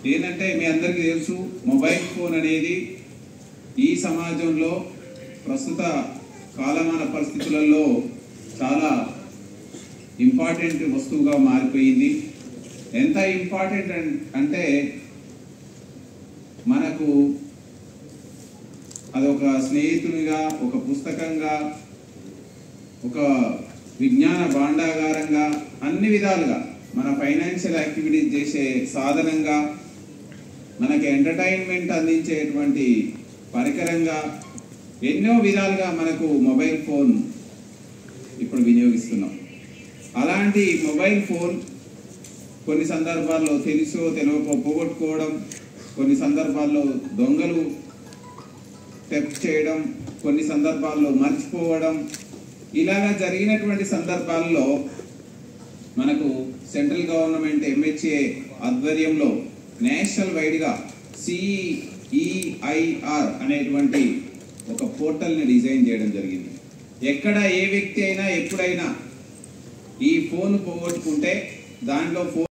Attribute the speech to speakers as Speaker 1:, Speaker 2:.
Speaker 1: ఏంటంటే మీ అందరికీ తెలుసు మొబైల్ ఫోన్ అనేది ఈ సమాజంలో ప్రస్తుత కాలమాన పరిస్థితులలో చాలా ఇంపార్టెంట్ వస్తువుగా మారిపోయింది ఎంత ఇంపార్టెంట్ అన్- అంటే మనకు అదొక స్నేహితునిగా ఒక పుస్తకంగా ఒక విజ్ఞాన భాండాగారంగా అన్ని విధాలుగా మన ఫైనాన్షియల్ యాక్టివిటీస్ చేసే సాధనంగా మనకి ఎంటర్టైన్మెంట్ అందించేటువంటి పరికరంగా ఎన్నో విధాలుగా మనకు మొబైల్ ఫోన్ ఇప్పుడు వినియోగిస్తున్నాం అలాంటి మొబైల్ ఫోన్ కొన్ని సందర్భాల్లో తెలుసో తెలియకో పోగొట్టుకోవడం కొన్ని సందర్భాల్లో దొంగలు టెప్ చేయడం కొన్ని సందర్భాల్లో మర్చిపోవడం ఇలాగా జరిగినటువంటి సందర్భాల్లో మనకు సెంట్రల్ గవర్నమెంట్ ఎంహెచ్ఏ ఆధ్వర్యంలో నేషనల్ వైడ్గా సిఈఐఆర్ అనేటువంటి ఒక పోర్టల్ని డిజైన్ చేయడం జరిగింది ఎక్కడ ఏ వ్యక్తి అయినా ఎప్పుడైనా ఈ ఫోన్ పోగొట్టుకుంటే దాంట్లో ఫోన్